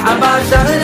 مرحبا شهر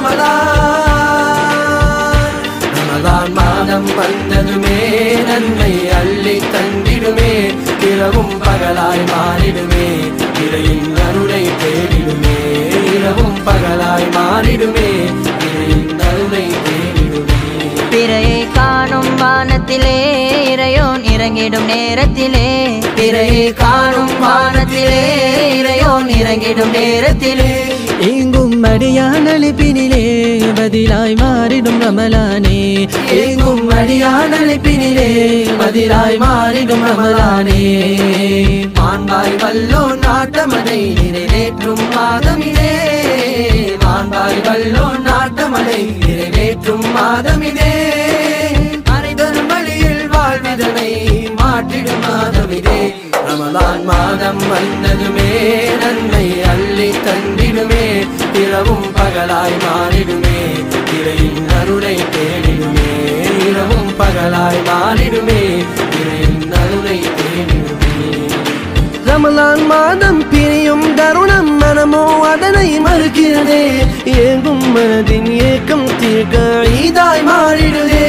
رمضان ரமலான் மாதம் வந்ததுமே நன்மை அள்ளி தந்திடுமே இரவும் பகலாய் மாறிடுமே இறையின் அருளை தேடிடுமே இரவும் பகலாய் மாறிடுமே இறையின் அருளை தேடிடுமே பிறையை காணும் வானத்திலே இறையோன் இறங்கிடும் நேரத்திலே பிறையை காணும் வானத்திலே இறையோன் இறங்கிடும் நேரத்திலே எங்கும் அடியான் அழைப்பினிலே பதிலாய் மாறிடும் ரமலானே எங்கும் அடியான் அழைப்பினிலே பதிலாய் மாறிடும் ரமலானே மாண்பாய் வல்லோ நாட்டமதை நிறைவேற்றும் மாதமிதே மாண்பாய் வல்லோ நாட்டமதை நிறைவேற்றும் மாதமிதே அனைவரும் வழியில் வாழ்விதனை மாற்றிடும் மாதமிதே ரமலான் மாதம் வந்ததுமே நன்மை அள்ளி தந்திடுமே இரவும் பகலாய் மாறிடுமே இறையின் அருளை தேடிடுமே இரவும் பகலாய் மாறிடுமே இறையின் அருளை தேடிடுமே ரமலான் மாதம் பிரியும் தருணம் மனமோ அதனை மறுக்கிறதே ஏங்கும் மனதின் ஏக்கம் தீர்க்க ஈதாய் மாறிடுதே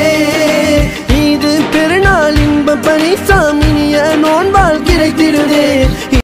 இது பெருநாள் இன்ப பரிசாமினிய நோன்பால் கிடைத்திடுதே